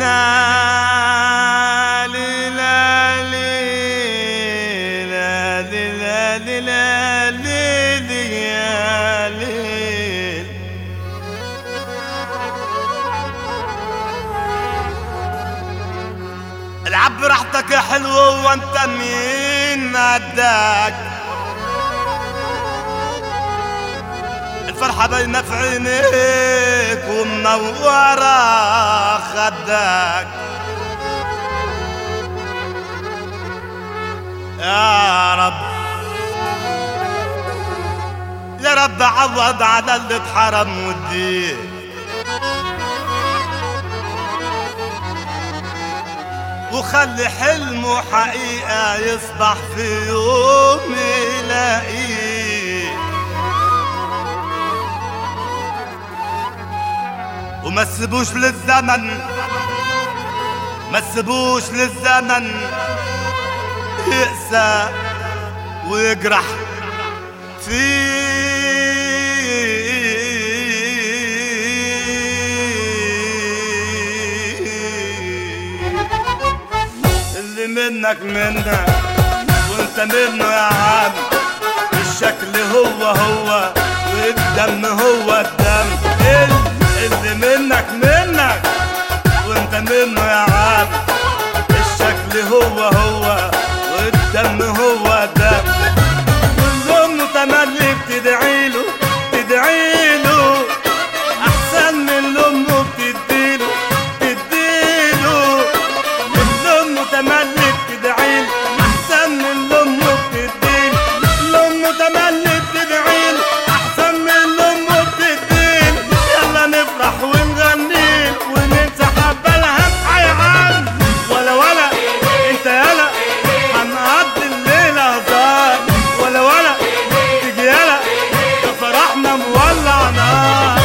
ليلى ليلى ليلى ليلى ليلى ليلى يا ليل العب براحتك يا حلو وانت مين عداك الفرحة باينة في عينيك ومنورة خدك يا رب يا رب عوض على اللي اتحرم والدين وخلي حلمه حقيقة يصبح في يوم يلاقيه وما تسيبوش للزمن ما تسيبوش للزمن يقسى ويجرح فيه اللي منك منك وانت منه يا عم الشكل هو هو والدم هو الدم اللي منك منك وانت منه يا عم الشكل هو هو والدم هو دم كلهم تملي بتدعيله تدعيله احسن من لامه بتديله تديله كلهم تملي بتدعيله احسن من لامه بتديله لامه تملي بتدعيله احسن من لامه بتديله يلا نفرح ونغني وننسى حبه الهم حيعان ولا ولا انت يلا هنقضي الليله هزار ولا ولا تيجي يلا ده فرحنا مولع نار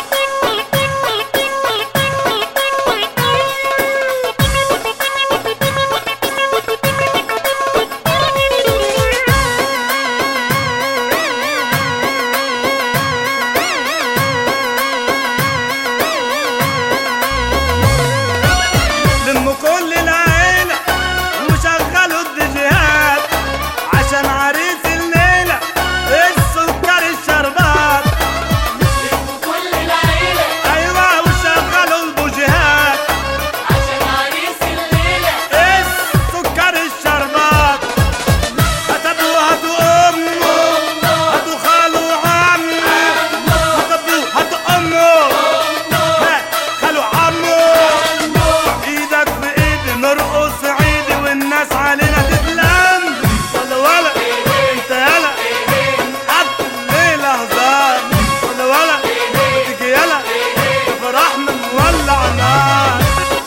لموا كل العيلة وشغلوا الديجيهات عشان عريس الليلة السكر الشربات كل العيلة أيوة وشغلوا البوجيهات عشان عريس الليلة السكر الشربات هتبوا هاتوا أمه هاتوا خالو عمه هتبوا هاتوا أمه هات خالو عمه ايدك في ايدي نرقص عيدي والناس علينا تتلم ولا ولا انت يلا هنقضي الليلة هزار ولا ولا تيجي يلا فرحنا مولع نار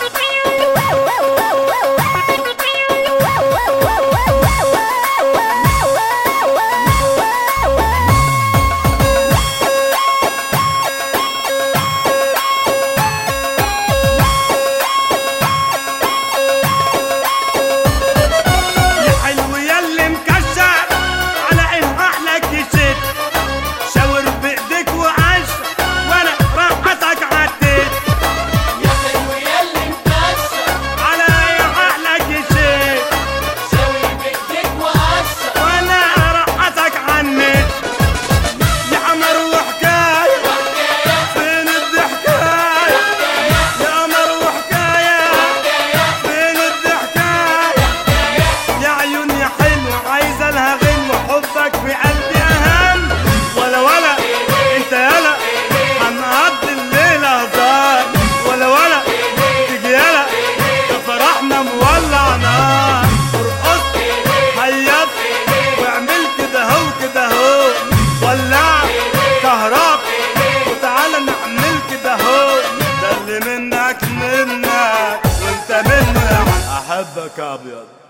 يا حلو ياللي مكشر على ايه احلك يشد شاور بايديك وعش وانا راحتك عديت يا حلو ياللي مكشر على ايه احلك يشد شاوي بايديك وقشر وانا راحتك عنيت يا قمر وحكايه فين الضحكايه يا قمر وحكايه فين الضحكايه يا عيون يا حلو عايزه لها غنى حبك في قلبي اهم ولا ولا انت يلا هنقضي الليله هزار ولا ولا تيجي يلا ده فرحنا مولع نار ارقص هيص واعمل كده هو كده هو ولع كهرب وتعالى نعمل كده هو ده اللي منك منك وانت منه يا عم احبك يا ابيض